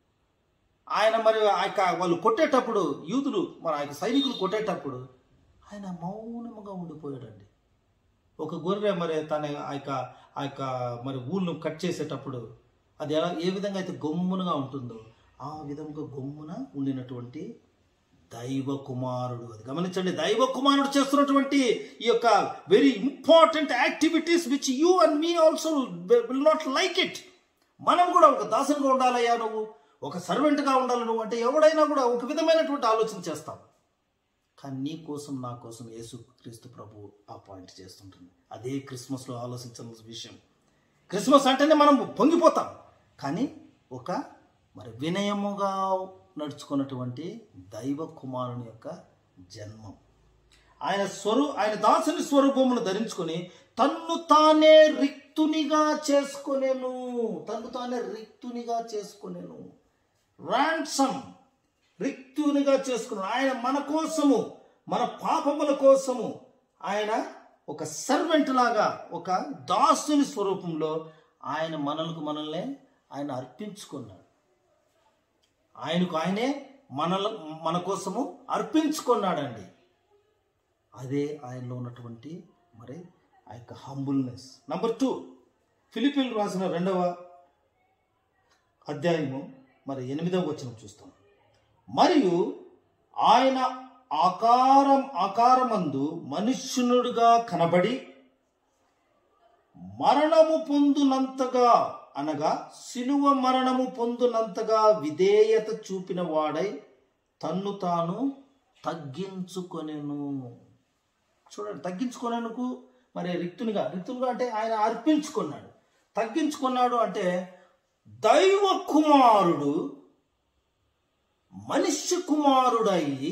ఆయన మరి ఆ యొక్క వాళ్ళు కొట్టేటప్పుడు యూదులు మరి ఆ యొక్క సైనికులు కొట్టేటప్పుడు ఆయన మౌనముగా ఉండిపోయాడండి ఒక గొర్రె మరి తన ఆ యొక్క ఆ యొక్క మరి ఊళ్ళను కట్ చేసేటప్పుడు అది ఎలా ఏ విధంగా అయితే గమ్మునగా ఉంటుందో ఆ విధంగా గమ్మున ఉండినటువంటి దైవ కుమారుడు అది గమనించండి దైవ కుమారుడు చేస్తున్నటువంటి ఈ యొక్క very important activities which you and me also will not like it మనం కూడా ఒక దాసంగా ఉండాలయ్యా నువ్వు ఒక సర్వెంట్గా ఉండాలి నువ్వు అంటే ఎవడైనా కూడా ఒక విధమైనటువంటి ఆలోచన చేస్తాం కానీ నీ కోసం నా కోసం యేసు క్రీస్తు ప్రభు ఆ పాయింట్ చేస్తుంటుంది అదే క్రిస్మస్లో ఆలోచించాల్సిన విషయం క్రిస్మస్ అంటేనే మనం పొంగిపోతాం కానీ ఒక మరి వినయముగా నడుచుకున్నటువంటి దైవ కుమారుని యొక్క జన్మం ఆయన స్వరూ ఆయన దాసుని స్వరూపమును ధరించుకొని తన్ను తానే రిక్తునిగా చేసుకొనేను తన్ను తానే రిక్తునిగా చేసుకొనేను రాన్సమ్ రిక్తునిగా చేసుకున్నాడు ఆయన మన కోసము మన పాపముల కోసము ఆయన ఒక సర్వెంట్ లాగా ఒక దాసుని స్వరూపంలో ఆయన మనలకు మనల్ని ఆయన అర్పించుకున్నాడు ఆయనకు ఆయనే మనల మన కోసము అర్పించుకున్నాడండి అదే ఆయనలో ఉన్నటువంటి మరి ఆ యొక్క హంబుల్నెస్ నంబర్ టూ ఫిలిపిన్ రాసిన రెండవ అధ్యాయము మరి ఎనిమిదవ వచనం చూస్తాం మరియు ఆయన ఆకారం ఆకారమందు మనుష్యునుడిగా కనబడి మరణము పొందునంతగా అనగా సిలువ మరణము పొందునంతగా విధేయత చూపిన వాడై తన్ను తాను తగ్గించుకొనెను చూడండి తగ్గించుకొనేందుకు మరి రిక్తునిగా రిక్తునిగా అంటే ఆయన అర్పించుకున్నాడు తగ్గించుకున్నాడు అంటే దైవ కుమారుడు మనుష్య కుమారుడయి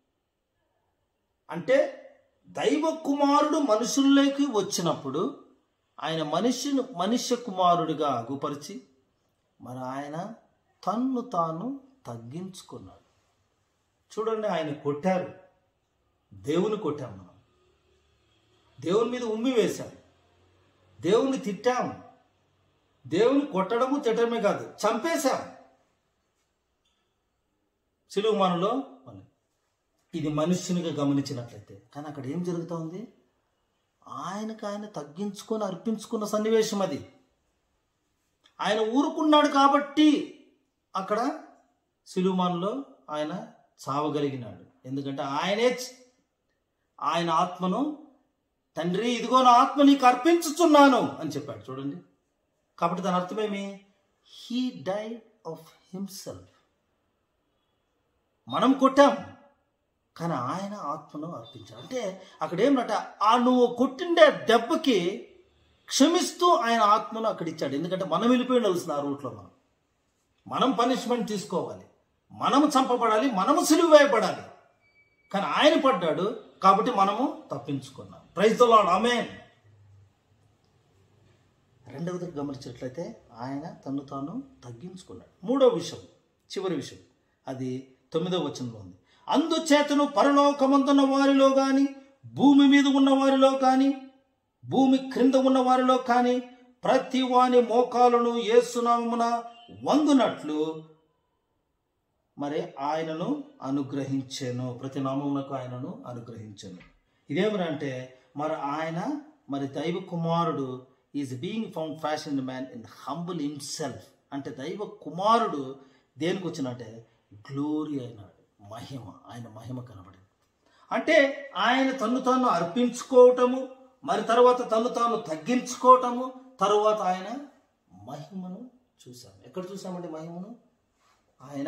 అంటే దైవ కుమారుడు మనుషుల్లోకి వచ్చినప్పుడు ఆయన మనుష్యును మనుష్య కుమారుడిగా అగుపరిచి మరి ఆయన తన్ను తాను తగ్గించుకున్నాడు చూడండి ఆయన కొట్టారు దేవుని కొట్టాం మనం దేవుని మీద ఉమ్మి వేశాం దేవుని తిట్టాం దేవుని కొట్టడము తిట్టడమే కాదు చంపేశాం సిలువ మనలో మనం ఇది మనుష్యునిగా గమనించినట్లయితే కానీ అక్కడ ఏం జరుగుతోంది ఆయనకు ఆయన తగ్గించుకొని అర్పించుకున్న సన్నివేశం అది ఆయన ఊరుకున్నాడు కాబట్టి అక్కడ సిలుమాన్లో ఆయన చావగలిగినాడు ఎందుకంటే ఆయనే చ- ఆయన ఆత్మను తండ్రి ఇదిగో నా ఆత్మ నీకు అర్పించుచున్నాను అని చెప్పాడు చూడండి కాబట్టి దాని అర్థమేమి హీ డైడ్ ఆఫ్ హిమ్సెల్ఫ్ మనం కొట్టాం కానీ ఆయన ఆత్మను అర్పించాడు అంటే అక్కడ ఏమన్నట ఆ నువ్వు కొట్టిండే దెబ్బకి క్షమిస్తూ ఆయన ఆత్మను అక్కడ ఇచ్చాడు ఎందుకంటే మనం వెళ్ళిపోయి ఉండాల్సిన ఆ రూట్లో మనం మనం పనిష్మెంట్ తీసుకోవాలి మనము చంపబడాలి మనము సిలువ వేయబడాలి కానీ ఆయన పడ్డాడు కాబట్టి మనము తప్పించుకున్నాం ప్రైజ్ లాడ్ ఆమె రెండవది గమనించినట్లయితే ఆయన తను తాను తగ్గించుకున్నాడు మూడో విషయం చివరి విషయం అది తొమ్మిదవ వచనంలో ఉంది అందుచేతను పరలోకమందున్న వారిలో కానీ భూమి మీద ఉన్న వారిలో కానీ భూమి క్రింద ఉన్న వారిలో కానీ ప్రతి వాని మోకాలను ఏసునామమున వందునట్లు మరి ఆయనను అనుగ్రహించాను ప్రతి నామమునకు ఆయనను అనుగ్రహించాను ఇదేమనంటే మరి ఆయన మరి దైవ కుమారుడు is being found fashion man in humble himself అంటే దైవ కుమారుడు దేనికి వచ్చినట్టే గ్లోరీ అయినాడు మహిమ ఆయన మహిమ కనబడింది అంటే ఆయన తను తాను అర్పించుకోవటము మరి తర్వాత తను తాను తగ్గించుకోవటము తరువాత ఆయన మహిమను చూసాం ఎక్కడ చూసామండి మహిమను ఆయన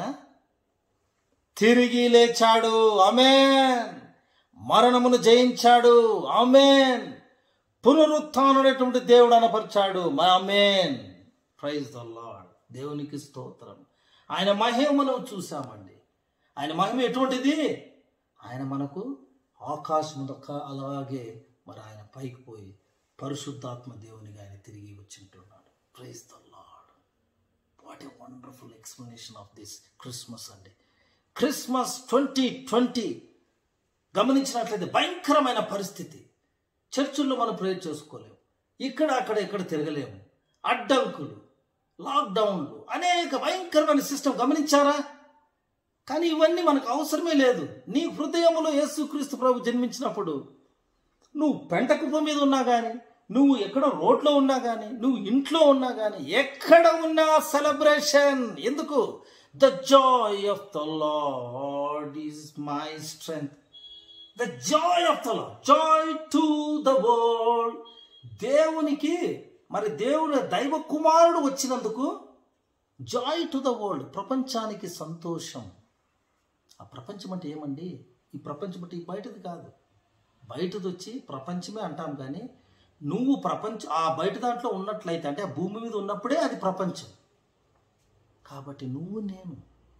తిరిగి లేచాడు ఆమెన్ మరణమును జయించాడు ఆమెన్ పునరుత్నటువంటి దేవుడు అనపరిచాడు ఆమెన్ ప్రైజ్ ద లార్డ్ దేవునికి స్తోత్రం ఆయన మహిమను చూసామండి ఆయన మహిమ ఎటువంటిది ఆయన మనకు ఆకాశం దక్క అలాగే మరి ఆయన పైకి పోయి పరిశుద్ధాత్మ దేవునిగా ఆయన తిరిగి వచ్చింటున్నాడు praise the Lord what a wonderful explanation of this Christmas అండి క్రిస్మస్ ట్వంటీ ట్వంటీ గమనించినట్లయితే భయంకరమైన పరిస్థితి చర్చిల్లో మనం ప్రేర్ చేసుకోలేము ఇక్కడ అక్కడ ఇక్కడ తిరగలేము అడ్డంకులు లాక్డౌన్లు అనేక భయంకరమైన సిస్టమ్ గమనించారా కానీ ఇవన్నీ మనకు అవసరమే లేదు నీ హృదయంలో యేసుక్రీస్తు ప్రభు జన్మించినప్పుడు నువ్వు పెంట కుప్ప మీద ఉన్నా కానీ నువ్వు ఎక్కడ రోడ్లో ఉన్నా కానీ నువ్వు ఇంట్లో ఉన్నా కానీ ఎక్కడ ఉన్నా సెలబ్రేషన్ ఎందుకు the joy of the Lord is my strength the joy of the Lord joy to the world దేవునికి మరి దేవుని దైవ కుమారుడు వచ్చినందుకు జాయ్ టు ద వరల్డ్ ప్రపంచానికి సంతోషం ఆ ప్రపంచం అంటే ఏమండి ఈ ప్రపంచం అంటే ఈ బయటది కాదు బయటది వచ్చి ప్రపంచమే అంటాం కానీ నువ్వు ప్రపంచ ఆ బయట దాంట్లో ఉన్నట్లయితే అంటే ఆ భూమి మీద ఉన్నప్పుడే అది ప్రపంచం కాబట్టి నువ్వు నేను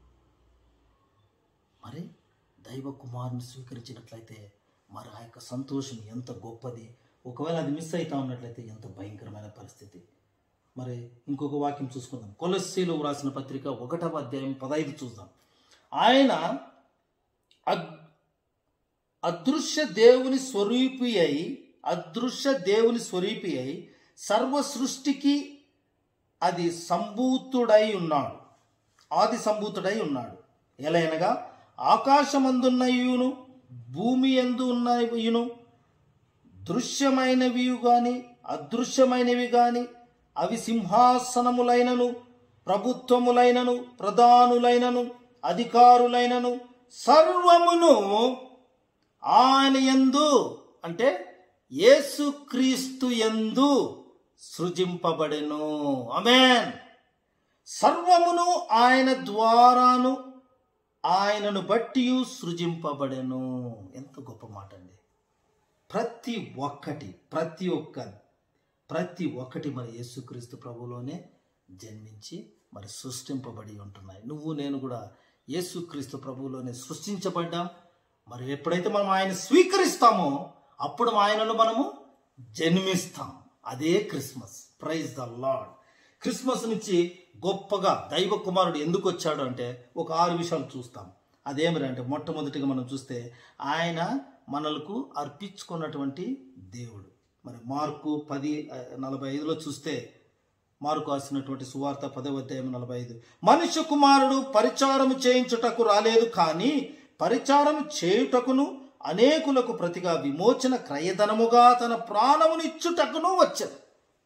మరి దైవ కుమారుని స్వీకరించినట్లయితే మరి ఆ యొక్క సంతోషం ఎంత గొప్పది ఒకవేళ అది మిస్ అవుతా ఉన్నట్లయితే ఎంత భయంకరమైన పరిస్థితి మరి ఇంకొక వాక్యం చూసుకుందాం కొలస్సీలో వ్రాసిన పత్రిక ఒకటవ అధ్యాయం పదహైదు చూద్దాం ఆయన అద్- అదృశ్య దేవుని స్వరూపి అయి అదృశ్య దేవుని స్వరూపి అయి సర్వ సృష్టికి అది సంభూతుడై ఉన్నాడు ఆది సంభూతుడై ఉన్నాడు ఎలయనగా ఆకాశమందున్నయును భూమి ఎందు ఉన్నయును దృశ్యమైనవి గాని అదృశ్యమైనవి గాని అవి సింహాసనములైనను ప్రభుత్వములైనను ప్రధానులైనను అధికారులైనను సర్వమును ఆయన యందు అంటే యేసుక్రీస్తు యందు సృజింపబడెను ఆమేన్ సర్వమును ఆయన ద్వారాను ఆయనను బట్టి సృజింపబడెను ఎంత గొప్ప మాట అండి ప్రతి ఒక్కటి ప్రతి ఒక్క ప్రతి ఒక్కటి మన యేసుక్రీస్తు ప్రభులోనే జన్మించి మరి సృష్టింపబడి ఉంటున్నాయి నువ్వు నేను కూడా యేసుక్రీస్తు ప్రభువులోనే సృష్టించబడ్డాం మరి ఎప్పుడైతే మనం ఆయన స్వీకరిస్తామో అప్పుడు ఆయనలో మనము జన్మిస్తాం అదే Christmas praise the Lord Christmas నుంచి గొప్పగా దైవ కుమారుడు ఎందుకు వచ్చాడు అంటే ఒక ఆరు విషయాలు చూస్తాం అదేమిటంటే మొట్టమొదటిగా మనం చూస్తే ఆయన మనలకు అర్పించుకున్నటువంటి దేవుడు మరి మార్కు పది ఆ, నలభై ఐదులో చూస్తే మార్కు రాసినటువంటి సువార్త పదవ అధ్యాయం నలభై ఐదు మనుష్య కుమారుడు పరిచారం చేయించుటకు రాలేదు కానీ పరిచారం చేయుటకును అనేకులకు ప్రతిగా విమోచన క్రయధనముగా తన ప్రాణమునిచ్చుటకును వచ్చాడు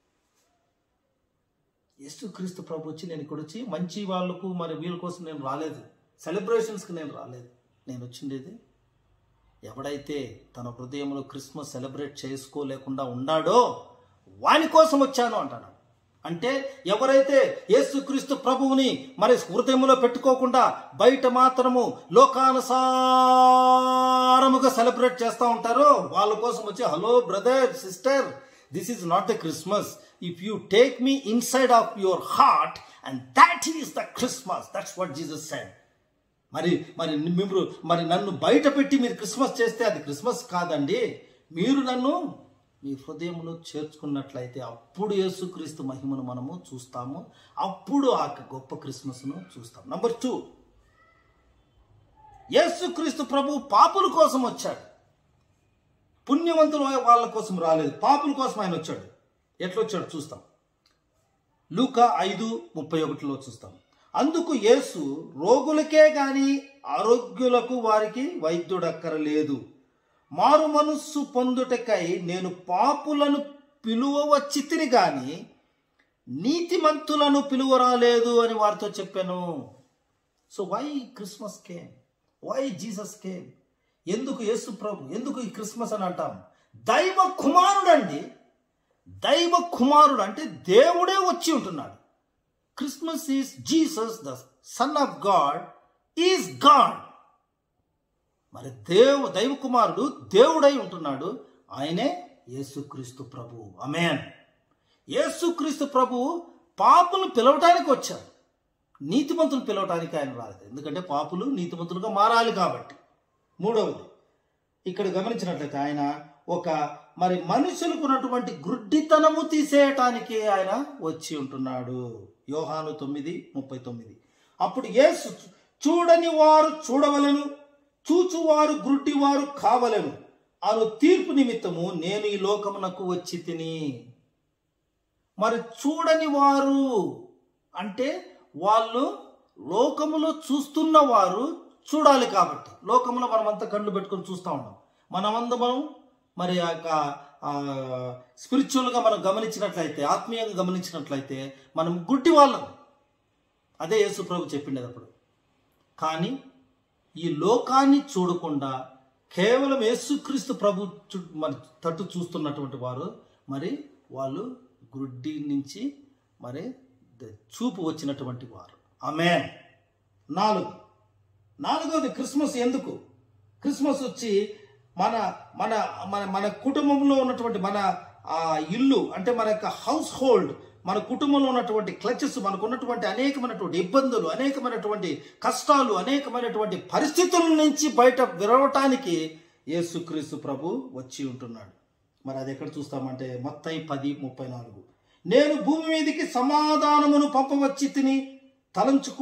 యేసుక్రీస్తు ప్రభు వచ్చి నేను ఇక్కడ వచ్చి మంచి వాళ్ళకు మరి వీళ్ళ కోసం నేను రాలేదు సెలబ్రేషన్స్కి నేను రాలేదు నేను వచ్చిండేది ఎవడైతే తన హృదయంలో క్రిస్మస్ సెలబ్రేట్ చేసుకోలేకుండా ఉన్నాడో వాని కోసం వచ్చాను అంటాడు అంటే ఎవరైతే యేసుక్రీస్తు ప్రభువుని మరి హృదయంలో పెట్టుకోకుండా బయట మాత్రము లోకానుసారముగా సెలబ్రేట్ చేస్తూ ఉంటారో వాళ్ళ కోసం వచ్చి hello brother sister this is not the Christmas if you take me inside of your heart and that is the Christmas that's what Jesus said మరి మరి మీరు మరి నన్ను బయట పెట్టి మీరు క్రిస్మస్ చేస్తే అది క్రిస్మస్ కాదండి మీరు నన్ను మీ హృదయంలో చేర్చుకున్నట్లయితే అప్పుడు యేసుక్రీస్తు మహిమను మనము చూస్తాము అప్పుడు ఆ గొప్ప క్రిస్మస్ను చూస్తాం నంబర్ టూ యేసుక్రీస్తు ప్రభు పాపుల కోసం వచ్చాడు పుణ్యవంతుల వాళ్ళ కోసం రాలేదు పాపుల కోసం ఆయన వచ్చాడు ఎట్లా వచ్చాడు చూస్తాం లూకా ఐదు ముప్పై ఒకటిలో చూస్తాం అందుకు యేసు రోగులకే గాని ఆరోగ్యులకు వారికి వైద్యుడక్కరలేదు మారు మనస్సు పొందుటకై నేను పాపులను పిలువ వచ్చితిని గాని నీతిమంతులను పిలువరాలేదు అని వారితో చెప్పాను so why Christmas came why Jesus came ఎందుకు యేసు ప్రభు ఎందుకు ఈ క్రిస్మస్ అని అంటాం దైవ కుమారుడు అండి దైవ కుమారుడు అంటే దేవుడే వచ్చి ఉంటున్నాడు Christmas is Jesus the son of God is God మరి దేవు దైవ కుమారుడు దేవుడై ఉంటున్నాడు ఆయనే యేసుక్రీస్తు ప్రభు అమేన్ యేసుక్రీస్తు ప్రభు పాపులు పిలవటానికి వచ్చాడు నీతిమంతులు పిలవటానికి ఆయన రాలేదు ఎందుకంటే పాపులు నీతిమంతులుగా మారాలి కాబట్టి మూడవది ఇక్కడ గమనించినట్లయితే ఆయన ఒక మరి మనుషులకు ఉన్నటువంటి గుడ్డితనము తీసేయటానికి ఆయన వచ్చి ఉంటున్నాడు యోహాను తొమ్మిది ముప్పై తొమ్మిది అప్పుడు యేసు చూడని వారు చూడవలను చూచువారు గుడ్డివారు కావలను అను తీర్పు నిమిత్తము నేను ఈ లోకమునకు వచ్చి తిని మరి చూడని వారు అంటే వాళ్ళు లోకములో చూస్తున్న వారు చూడాలి కాబట్టి లోకంలో మనమంతా కళ్ళు పెట్టుకొని చూస్తూ ఉన్నాం మనమందరం మరి ఆ యొక్క స్పిరిచువల్గా మనం గమనించినట్లయితే ఆత్మీయంగా గమనించినట్లయితే మనం గుడ్డి వాళ్ళం అదే యేసు ప్రభు చెప్పిండేది అప్పుడు కానీ ఈ లోకాన్ని చూడకుండా కేవలం యేసుక్రీస్తు ప్రభు చు మరి తట్టు చూస్తున్నటువంటి వారు మరి వాళ్ళు గుడ్డి నుంచి మరి ద- చూపు వచ్చినటువంటి వారు ఆమె నాలుగు నాలుగవది క్రిస్మస్ ఎందుకు క్రిస్మస్ వచ్చి మన మన మన మన కుటుంబంలో ఉన్నటువంటి మన ఆ ఇల్లు అంటే మన యొక్క హౌస్ హోల్డ్ మన కుటుంబంలో ఉన్నటువంటి క్లచెస్ మనకు ఉన్నటువంటి అనేకమైనటువంటి ఇబ్బందులు అనేకమైనటువంటి కష్టాలు అనేకమైనటువంటి పరిస్థితుల నుంచి బయట విరవటానికి యేసుక్రీస్తు ప్రభు వచ్చి ఉంటున్నాడు మరి అది ఎక్కడ చూస్తామంటే మొత్తం పది ముప్పై నాలుగు నేను భూమి మీదకి సమాధానమును పంపవచ్చి తిని తలంచుకు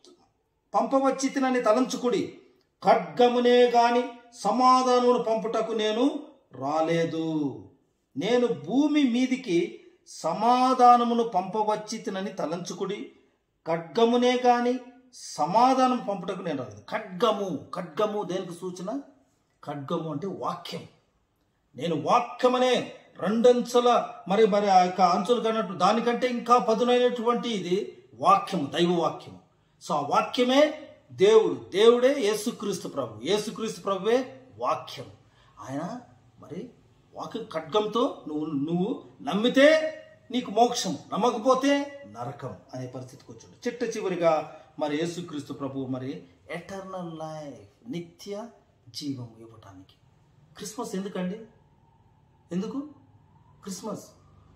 పంపవచ్చి తినని తలంచుకుడి ఖడ్గమునే గాని సమాధానమును పంపుటకు నేను రాలేదు నేను భూమి మీదికి సమాధానమును పంపవచ్చి తినని తలంచుకుడి ఖడ్గమునే గాని సమాధానం పంపుటకు నేను రాలేదు ఖడ్గము ఖడ్గము దేనికి సూచన ఖడ్గము అంటే వాక్యం నేను వాక్యమనే రెండంచెల మరి మరి ఆ యొక్క అంచులు కన్నట్టు దానికంటే ఇంకా పదునైనటువంటి ఇది వాక్యము దైవ వాక్యము సో ఆ వాక్యమే దేవుడు దేవుడే యేసుక్రీస్తు ప్రభు యేసుక్రీస్తు ప్రభువే వాక్యం ఆయన మరి వాక్య ఖడ్గంతో నువ్వు నువ్వు నమ్మితే నీకు మోక్షం నమ్మకపోతే నరకం అనే పరిస్థితికి వచ్చాడు చిట్ట చివరిగా మరి యేసుక్రీస్తు ప్రభు మరి ఎటర్నల్ లైఫ్ నిత్య జీవం ఇవ్వటానికి క్రిస్మస్ ఎందుకండి ఎందుకు క్రిస్మస్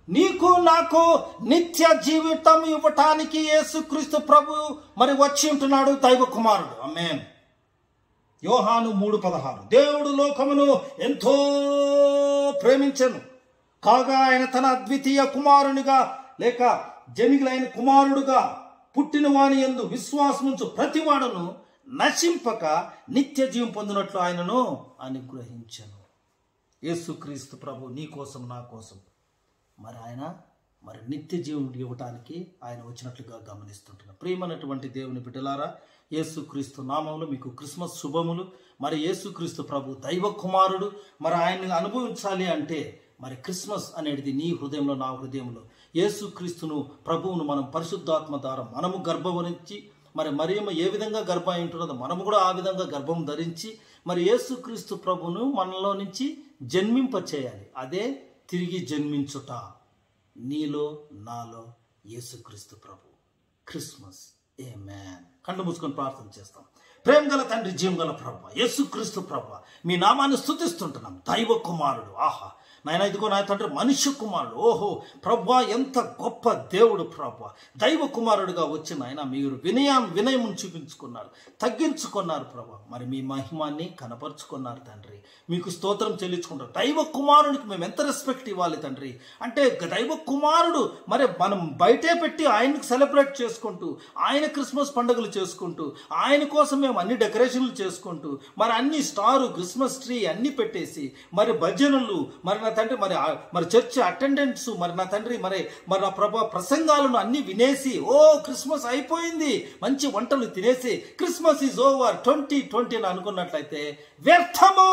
నీకు నాకు నిత్య జీవితం ఇవ్వటానికి యేసుక్రీస్తు ప్రభు మరి వచ్చి ఉంటున్నాడు దైవ కుమారుడు అమ్మేన్ యోహాను మూడు పదహారు దేవుడు లోకమును ఎంతో ప్రేమించను కాగా ఆయన తన అద్వితీయ కుమారునిగా లేక జనిగులైన కుమారుడుగా పుట్టిన వాని ఎందు విశ్వాసముంచు ప్రతివాడును నశింపక నిత్య జీవం పొందినట్లు ఆయనను అనుగ్రహించను యేసుక్రీస్తు ప్రభు నీ కోసం నా కోసం మరి ఆయన మరి నిత్య జీవం ఇవ్వటానికి ఆయన వచ్చినట్లుగా గమనిస్తుంటున్నాం ప్రియమైనటువంటి దేవుని బిడ్డలారా యేసుక్రీస్తు నామంలో మీకు క్రిస్మస్ శుభములు మరి యేసుక్రీస్తు ప్రభు దైవ కుమారుడు మరి ఆయన్ని అనుభవించాలి అంటే మరి క్రిస్మస్ అనేది నీ హృదయంలో నా హృదయంలో యేసుక్రీస్తును ప్రభువును మనం పరిశుద్ధాత్మ ద్వారా మనము గర్భవరించి మరి మరియమ్మ ఏ విధంగా గర్భం ఉంటున్నదో మనము కూడా ఆ విధంగా గర్భం ధరించి మరి యేసుక్రీస్తు ప్రభును మనలో నుంచి జన్మింప చేయాలి అదే తిరిగి జన్మించుట నీలో నాలో యేసుక్రీస్తు ప్రభు క్రిస్మస్ ఏ మ్యాన్ కళ్ళు మూసుకొని ప్రార్థన చేస్తాం ప్రేమ గల తండ్రి జీవం గల ప్రభ యేసుక్రీస్తు ప్రభ మీ నామాన్ని స్థుతిస్తుంటున్నాం దైవ కుమారుడు ఆహా నాయన ఇదిగో నా తండ్రి మనుష్య కుమారుడు ఓహో ప్రభా ఎంత గొప్ప దేవుడు ప్రభా దైవ కుమారుడుగా వచ్చిన ఆయన మీరు వినయం వినయం చూపించుకున్నారు తగ్గించుకున్నారు ప్రభా మరి మీ మహిమాన్ని కనపరుచుకున్నారు తండ్రి మీకు స్తోత్రం చెల్లించుకుంటారు దైవ కుమారునికి మేము ఎంత రెస్పెక్ట్ ఇవ్వాలి తండ్రి అంటే దైవ కుమారుడు మరి మనం బయటే పెట్టి ఆయనకు సెలబ్రేట్ చేసుకుంటూ ఆయన క్రిస్మస్ పండుగలు చేసుకుంటూ ఆయన కోసం మేము అన్ని డెకరేషన్లు చేసుకుంటూ మరి అన్ని స్టారు క్రిస్మస్ ట్రీ అన్ని పెట్టేసి మరి భజనలు మరి నా తండ్రి మరి ఆ- మరి చర్చ్ అటెండెన్స్ మరి నా తండ్రి మరి మరి నా ప్రభా ప్రసంగాలను అన్ని వినేసి ఓ క్రిస్మస్ అయిపోయింది మంచి వంటలు తినేసి Christmas is over twenty twenty అని అనుకున్నట్లయితే వ్యర్థము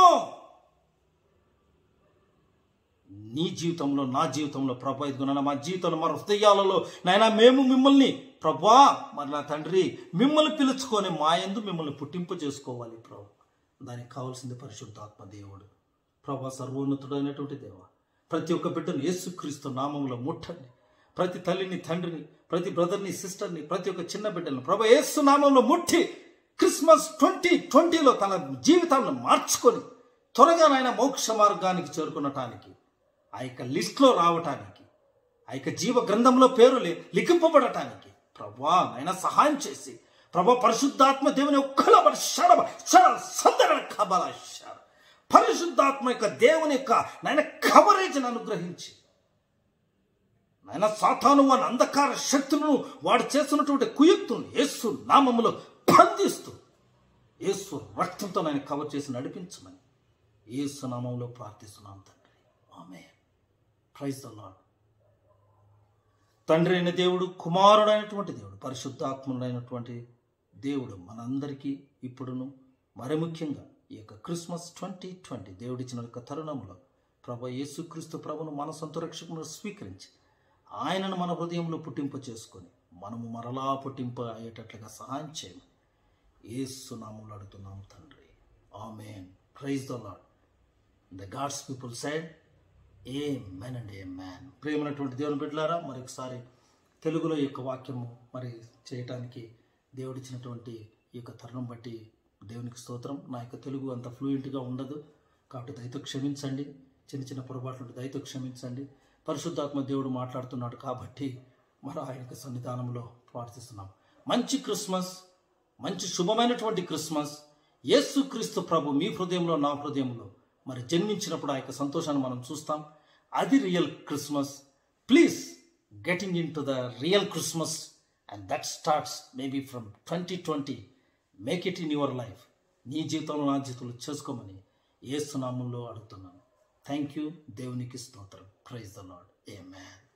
నీ జీవితంలో నా జీవితంలో ప్రభా ఇదిగోనైనా మా జీవితంలో మన హృదయాలలో నాయన మేము మిమ్మల్ని ప్రభా మరి నా తండ్రి మిమ్మల్ని పిలుచుకొని మా యందు మిమ్మల్ని పుట్టింపు చేసుకోవాలి ప్రభు దానికి కావాల్సింది పరిశుద్ధాత్మ దేవుడు ప్రభా సర్వోన్నతుడైనటువంటి దేవ ప్రతి ఒక్క బిడ్డను యేసుక్రీస్తు నామంలో ముట్టండి ప్రతి తల్లిని తండ్రిని ప్రతి బ్రదర్ని సిస్టర్ని ప్రతి ఒక్క చిన్న బిడ్డలను ప్రభా యేసు నామంలో ముట్టి క్రిస్మస్ ట్వంటీ ట్వంటీలో తన జీవితాలను మార్చుకొని త్వరగా నాయన మోక్ష మార్గానికి చేరుకునటానికి ఆ యొక్క లిస్ట్లో రావటానికి ఆ యొక్క జీవ గ్రంథంలో పేరు లి- లిఖింపబడటానికి ప్రభా ఆయన సహాయం చేసి ప్రభా పరిశుద్ధాత్మ దేవుని ఒక్కల షడబ షడ సందరణ కబల షడ పరిశుద్ధాత్మ యొక్క దేవుని యొక్క నాయన కవరేజ్ని అనుగ్రహించి నాయన సాతాను వాని అంధకార శక్తులను వాడు చేస్తున్నటువంటి కుయుక్తులను యేసు నామములో బంధిస్తూ యేసు రక్తంతో ఆయన కవర్ చేసి నడిపించమని యేసు నామంలో ప్రార్థిస్తున్నాం తండ్రి ఆమె ప్రైజ్ ద లార్డ్ తండ్రి అయిన దేవుడు కుమారుడైనటువంటి దేవుడు పరిశుద్ధాత్ముడైనటువంటి దేవుడు మనందరికీ ఇప్పుడును మరి ముఖ్యంగా ఈ యొక్క క్రిస్మస్ ట్వంటీ ట్వంటీ దేవుడిచ్చిన యొక్క తరుణంలో ప్రభు యేసుక్రీస్తు ప్రభును మన సొంత రక్షకును స్వీకరించి ఆయనను మన హృదయంలో పుట్టింప చేసుకొని మనము మరలా పుట్టింప అయ్యేటట్లుగా సహాయం చేయమని యేసు నామంలో అడుగుతున్నాం తండ్రి amen praise the Lord the God's people said amen and amen ప్రేమైనటువంటి దేవుని బిడ్డలారా మరి ఒకసారి తెలుగులో ఈ యొక్క వాక్యము మరి చేయటానికి దేవుడిచ్చినటువంటి ఈ యొక్క తరుణం బట్టి దేవునికి స్తోత్రం నా యొక్క తెలుగు అంత ఫ్లూయెంట్గా ఉండదు కాబట్టి దయతో క్షమించండి చిన్న చిన్న పొరపాట్లు దయతో క్షమించండి పరిశుద్ధాత్మ దేవుడు మాట్లాడుతున్నాడు కాబట్టి మరి ఆయన యొక్క సన్నిధానంలో ప్రార్థిస్తున్నాం మంచి క్రిస్మస్ మంచి శుభమైనటువంటి క్రిస్మస్ యేసుక్రీస్తు ప్రభు మీ హృదయంలో నా హృదయంలో మరి జన్మించినప్పుడు ఆ యొక్క సంతోషాన్ని మనం చూస్తాం అది real Christmas please getting in to the real Christmas and that starts maybe from twenty twenty make it in your life నీ జీవితంలో నా జీవితంలో చేసుకోమని ఏ సునామంలో అడుగుతున్నాను థ్యాంక్ యూ దేవునికి స్తోత్రం praise the Lord A man